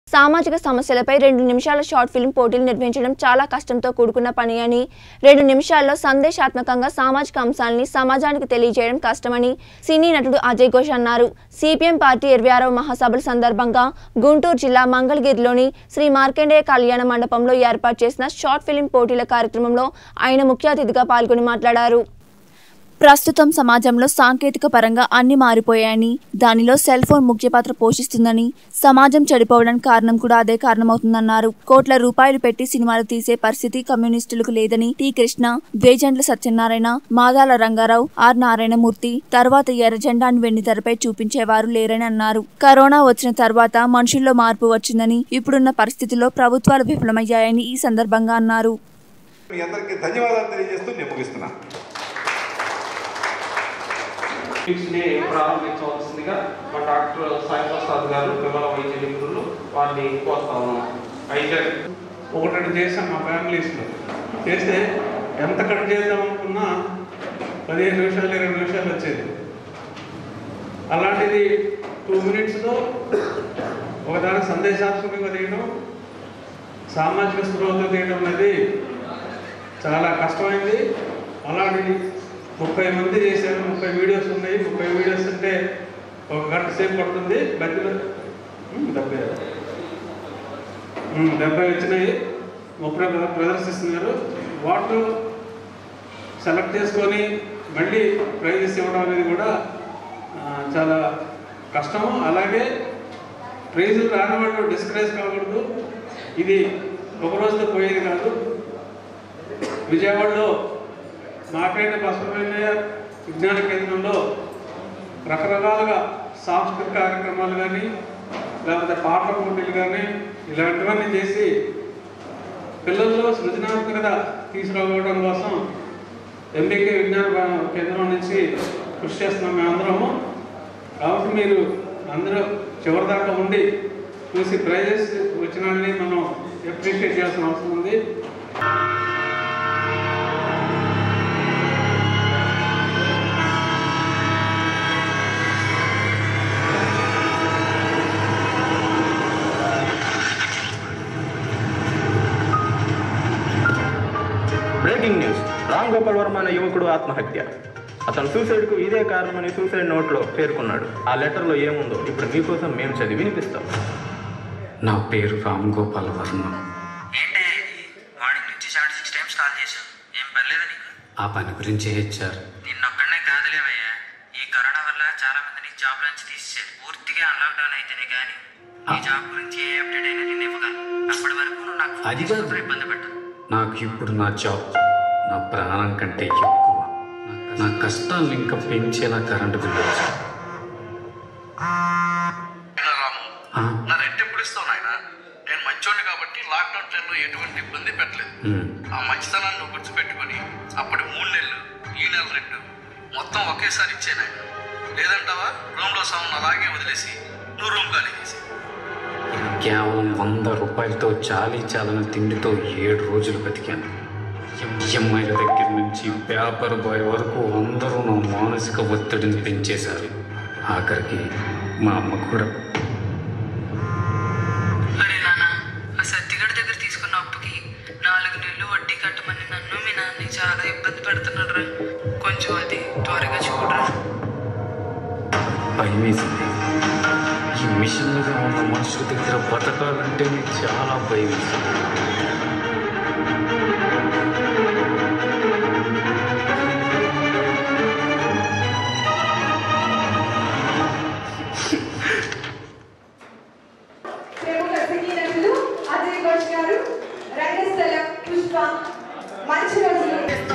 సామాజిక సమస్యలపై రెండు నిమిషాల షార్ట్ ఫిల్మ్ పోటీలు నిర్వహించడం చాలా కష్టంతో కూడుకున్న పని అని రెండు నిమిషాల్లో సందేశాత్మకంగా సామాజిక అంశాలని సమాజానికి తెలియజేయడం కష్టమని సినీ నటుడు అజయ్ ఘోష్ అన్నారు సిపిఎం పార్టీ ఇరవై ఆరవ మహాసభల సందర్భంగా గుంటూరు జిల్లా మంగళగిరిలోని శ్రీ మార్కండేయ కళ్యాణ మండపంలో ఏర్పాటు చేసిన షార్ట్ ఫిల్మ్ పోటీల కార్యక్రమంలో ఆయన ముఖ్య అతిథిగా పాల్గొని మాట్లాడారు ప్రస్తుతం సమాజంలో సాంకేతిక పరంగా అన్ని మారిపోయాయని దానిలో సెల్ ఫోన్ ముఖ్య పాత్ర పోషిస్తుందని సమాజం చెడిపోవడానికి కారణం కూడా అదే కారణమవుతుందన్నారు కోట్ల రూపాయలు పెట్టి సినిమాలు తీసే పరిస్థితి కమ్యూనిస్టులకు లేదని టి కృష్ణ వేజండ్ల సత్యనారాయణ మాదాల రంగారావు ఆర్ నారాయణమూర్తి తర్వాత ఎర్ర జెండాను వెండి తెరపై చూపించేవారు లేరని అన్నారు కరోనా వచ్చిన తర్వాత మనుషుల్లో మార్పు వచ్చిందని ఇప్పుడున్న పరిస్థితిలో ప్రభుత్వాలు విఫలమయ్యాయని ఈ సందర్భంగా అన్నారు మీ అందరికీ ధన్యవాదాలు తెలియజేస్తూ నేను ముగిస్తున్నా ని ప్రారంభించవలసిందిగా మా డాక్టర్ సాయి ప్రసాద్ గారు విమల వైద్య నిపుణులు వారిని కోరుతా ఉన్నాం అయితే ఒకటి రెండు చేసాం మా ఫ్యామిలీస్లో చేస్తే ఎంత కట్ చేద్దాం అనుకున్నా పదిహేను నిమిషాలు ఇరవై నిమిషాలు వచ్చేది అలాంటిది టూ మినిట్స్లో ఒకదాని సందేశాత్మకంగా తీయడం సామాజిక స్పృహతో తీయడం అనేది చాలా కష్టమైంది అలాంటిది ముప్పై మంది చేశారు ముప్పై వీడియోస్ ఉన్నాయి ముప్పై వీడియోస్ అంటే ఒక గంట సేపు పడుతుంది మధ్యలో ఉమ్, డెబ్బై ఉమ్, డెబ్బై వచ్చినాయి ముప్పై ప్ర- ప్రదర్శిస్తున్నారు వాటిలో సెలెక్ట్ చేసుకొని మళ్ళీ ప్రైజెస్ ఇవ్వడం అనేది కూడా ఆ, చాలా కష్టము అలాగే ప్రైజులు రాని వాళ్ళు డిస్కరేజ్ కాకూడదు ఇది ఒక రోజుతో పోయేది కాదు విజయవాడలో మాకైన బసవన్నయ్య విజ్ఞాన కేంద్రంలో రకరకాలుగా సాంస్కృతిక కార్యక్రమాలు కానీ లేకపోతే పాటల పోటీలు కానీ ఇలాంటివన్నీ చేసి పిల్లల్లో సృజనాత్మకత తీసుకురావడం కోసం ఎంబీకే విజ్ఞాన భా- కేంద్రం నుంచి కృషి చేస్తున్నాం మేమందరము కాబట్టి మీరు అందరూ చివరి దాకా ఉండి చూసి ప్రైజెస్ వచ్చిన వాళ్ళని మనం అప్రిషియేట్ చేయాల్సిన అవసరం ఉంది బ్రేకింగ్ న్యూస్ రామ్ గోపాల్ వర్మ అనే యువకుడు ఆత్మహత్య అతను సూసైడ్కు ఇదే కారణమని సూసైడ్ నోట్లో పేర్కొన్నాడు ఆ లెటర్లో ఏముందో ఇప్పుడు మీకోసం మేము చదివి వినిపిస్తాం నా పేరు రామ్ గోపాల్ వర్మ ఏంటే వాడికి నుంచి సెవెంటీ సిక్స్ టైమ్స్ కాల్ చేశావు ఏం పర్లేదా నీకు ఆ పని గురించి హెచ్ఆర్ నిన్నొక్కడనే కాదులేవయ్యా ఈ కరోనా వల్ల చాలా మందిని జాబ్ నుంచి తీసేశారు పూర్తిగా అన్లాక్డౌన్ అయితేనే కానీ నీ జాబ్ గురించి ఏ అప్డేట్ అయినా నేను ఇవ్వగలను అప్పటి వరకు నువ్వు నాకు ఫోన్ అది చేసి కాదు. మాత్రం ఇబ్బంది పెట్టదు నాకు ఇప్పుడు నా జాబ్ నా ప్రాణం కంటే ఎక్కువ నా కష్టాలను ఇంకా పెంచేలా కరెంటు బిల్లు వచ్చింది. రాము ఆ, నా రెంట్ ఎప్పుడు ఇస్తావు నాయన నేను మంచోడిని కాబట్టి లాక్డౌన్ టైంలో ఎటువంటి ఇబ్బంది పెట్టలేదు ఉమ్, ఆ మంచితనాన్ని నువ్వు గుర్తుపెట్టుకొని అప్పటి మూడు నెలలు ఈ నెల రెంట్ మొత్తం ఒకేసారి ఇచ్చే నాయన లేదంటావా రూమ్లో సామాన్ అలాగే వదిలేసి నువ్వు రూమ్ ఖాళీ చేసి కేవలం వంద రూపాయలతో చాలీ చాలని తిండితో ఏడు రోజులు బతికాను ఈఎంఐల దగ్గర నుంచి పేపర్ బాయ్ వరకు అందరూ నా మానసిక ఒత్తిడిని పెంచేశారు ఆఖరికి మా అమ్మ కూడా అరే నాన్న ఆ సత్తిగడి దగ్గర తీసుకున్న అప్పుకి నాలుగు నెలలు వడ్డీ కట్టమని నన్ను మీ నాన్న చాలా ఇబ్బంది పెడుతున్నాడు రా కొంచెం అది త్వరగా చూడరా భయం వేసింది ఈ మిషన్ మీద ఉన్న మనుషుల దగ్గర బతకాలంటే నీకు చాలా భయం వేసింది ప్రముఖ సినీ నటులు అజయ్ ఘోష్ గారు రంగస్థలం పుష్ప మంచి రోజులు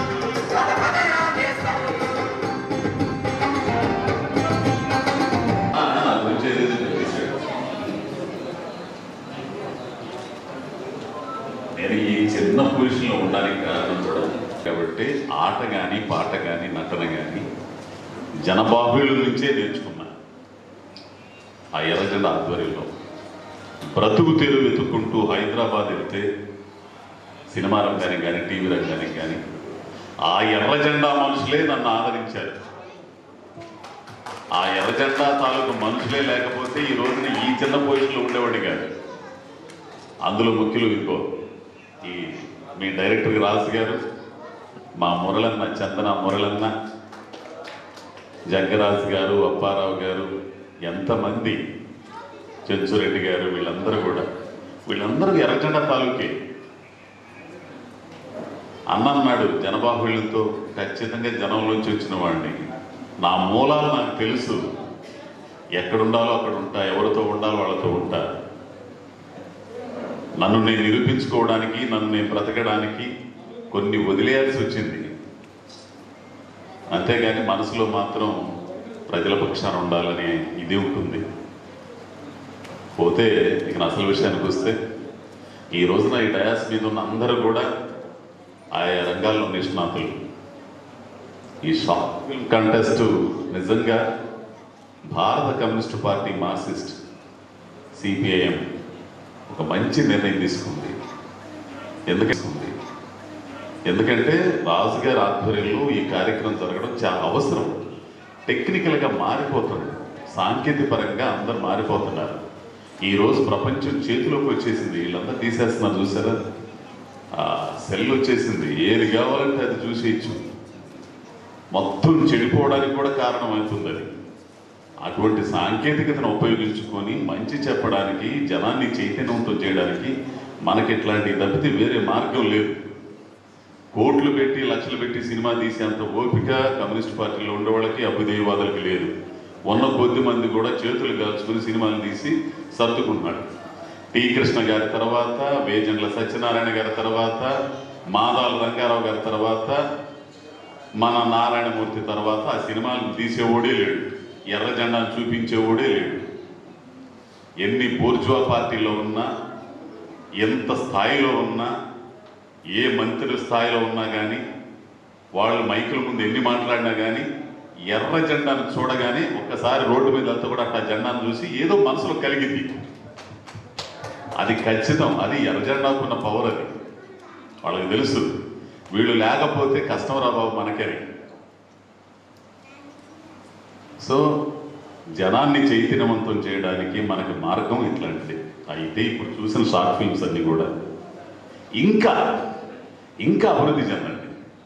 నేను ఈ చిన్న పొజిషన్లో ఉండడానికి కారణం కూడా కాబట్టి ఆట కానీ పాట కానీ నటన కానీ జనబాహుళ్యుల నుంచే నేర్చుకున్నా ఆ ఎర్రజెండ ఆధ్వర్యంలో బ్రతుకు తెరువు వెతుక్కుంటూ హైదరాబాద్ వెళ్తే సినిమా రంగానికి కానీ టీవీ రంగానికి కానీ ఆ ఎర్రజెండా మనుషులే నన్ను ఆదరించారు ఆ ఎర్రజెండా తాలూకు మనుషులే లేకపోతే ఈ రోజున ఈ చిన్న పొజిషన్లో ఉండేవాడి కాదు అందులో ముఖ్యులు ఇదిగో ఈ మీ డైరెక్టర్ రాజు గారు మా మురళన్న చందన మురళన్న జగ్గరాజు గారు అప్పారావు గారు ఎంతమంది చెంచురెడ్డి గారు వీళ్ళందరూ కూడా వీళ్ళందరూ ఎర్రజెండా తాలూకే అన్న అన్నాడు జనబాహుళ్యంతో ఖచ్చితంగా జనంలోంచి వచ్చిన వాడిని నా మూలాలు నాకు తెలుసు ఎక్కడుండాలో అక్కడ ఉంటా ఎవరితో ఉండాలో వాళ్ళతో ఉంటా నన్ను నేను నిరూపించుకోవడానికి నన్ను నేను బ్రతకడానికి కొన్ని వదిలేయాల్సి వచ్చింది అంతేగాని మనసులో మాత్రం ప్రజల పక్షాన ఉండాలనే ఇది ఉంటుంది పోతే ఇక నా అసలు విషయానికి వస్తే ఈ రోజున ఈ డయాస్ మీద ఉన్న అందరూ కూడా ఆయా రంగాల్లో నిష్ణాతులు ఈ షార్ట్ ఫిల్మ్ కంటెస్ట్ నిజంగా భారత కమ్యూనిస్టు పార్టీ మార్క్సిస్ట్ సిపిఐఎం ఒక మంచి నిర్ణయం తీసుకుంది ఎందుకంటే ఎందుకంటే రాజుగారి ఆధ్వర్యంలో ఈ కార్యక్రమం జరగడం చాలా అవసరం టెక్నికల్గా మారిపోతుంది సాంకేతిక పరంగా అందరు మారిపోతున్నారు ఈ రోజు ప్రపంచం చేతిలోకి వచ్చేసింది వీళ్ళందరూ తీసేస్తున్నారు చూసారా ఆ సెల్ వచ్చేసింది ఏది కావాలంటే అది చూసేయచ్చు మొత్తం చెడిపోవడానికి కూడా కారణం అవుతుంది అది అటువంటి సాంకేతికతను ఉపయోగించుకొని మంచి చెప్పడానికి జనాన్ని చైతన్యవంతం చేయడానికి మనకి ఇట్లాంటి తప్పితే వేరే మార్గం లేదు కోట్లు పెట్టి లక్షలు పెట్టి సినిమా తీసేంత ఓపిక కమ్యూనిస్ట్ పార్టీలో ఉండేవాళ్ళకి అభ్యుదయవాదులకి లేదు ఉన్న కొద్ది మంది కూడా చేతులు కాల్చుకుని సినిమాలు తీసి సర్దుకుంటున్నాడు టి కృష్ణ గారి తర్వాత వేజండ్ల సత్యనారాయణ గారి తర్వాత మాదాల రంగారావు గారి తర్వాత మన నారాయణమూర్తి తర్వాత ఆ సినిమాలు తీసేవాడే లేడు ఎర్ర జెండాను చూపించేవాడే లేడు ఎన్ని బోర్జువా పార్టీలో ఉన్నా ఎంత స్థాయిలో ఉన్నా ఏ మంత్రి స్థాయిలో ఉన్నా కానీ వాళ్ళు మైకుల ముందు ఎన్ని మాట్లాడినా కానీ ఎర్ర జెండాను చూడగానే ఒక్కసారి రోడ్డు మీద అంతా కూడా అట్లా జెండాను చూసి ఏదో మనసులో కలిగింది అది ఖచ్చితం అది ఎర్ర జెండాకున్న పవర్ అది వాళ్ళకి తెలుసు వీళ్ళు లేకపోతే కష్టం రా బాబు మనకని సో జనాన్ని చైతన్యవంతం చేయడానికి మనకి మార్గం ఇట్లాంటిది అయితే ఇప్పుడు చూసిన షార్ట్ ఫిల్మ్స్ అన్ని కూడా ఇంకా ఇంకా అభివృద్ధి చెందండి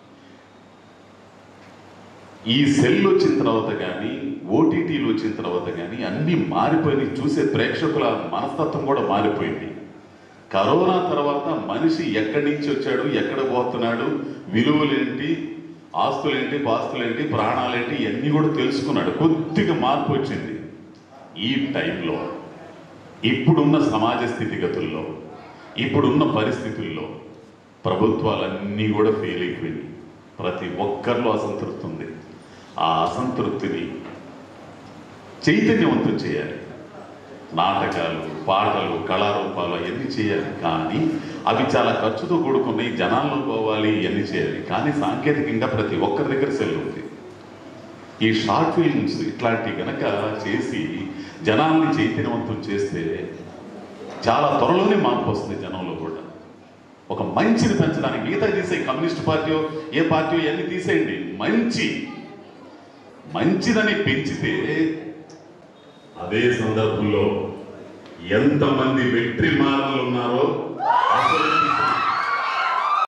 ఈ సెల్ వచ్చిన తర్వాత కానీ ఓటీటీలు వచ్చిన తర్వాత కానీ అన్నీ మారిపోయినాయి చూసే ప్రేక్షకుల మనస్తత్వం కూడా మారిపోయింది కరోనా తర్వాత మనిషి ఎక్కడి నుంచి వచ్చాడు ఎక్కడ పోతున్నాడు విలువలేంటి ఆస్తులేంటి పాస్తులేంటి ప్రాణాలేంటి ఇవన్నీ కూడా తెలుసుకున్నాడు కొద్దిగా మార్పు వచ్చింది ఈ టైంలో ఇప్పుడున్న సమాజ స్థితిగతుల్లో ఇప్పుడున్న పరిస్థితుల్లో ప్రభుత్వాలన్నీ కూడా ఫెయిల్ అయిపోయినాయి ప్రతి ఒక్కరిలో అసంతృప్తి ఉంది ఆ అసంతృప్తిని చైతన్యవంతం చేయాలి నాటకాలు పాటలు కళారూపాలు అవన్నీ చేయాలి కానీ అవి చాలా ఖర్చుతో కూడుకున్నాయి జనాల్లో పోవాలి ఇవన్నీ చేయాలి కానీ సాంకేతికంగా ప్రతి ఒక్కరి దగ్గర సెల్ ఉంది ఈ షార్ట్ ఫిల్మ్స్ ఇట్లాంటి గనక చేసి జనాల్ని చైతన్యవంతం చేస్తే చాలా త్వరలోనే మార్పు వస్తుంది జనంలో కూడా ఒక మంచిని పెంచడానికి మిగతా తీసే కమ్యూనిస్ట్ పార్టీ ఏ పార్టీ ఇవన్నీ తీసేయండి మంచి మంచిదని పెంచితే అదే సందర్భంలో ఎంతమంది వెట్రి మారలు ఉన్నారో అసలు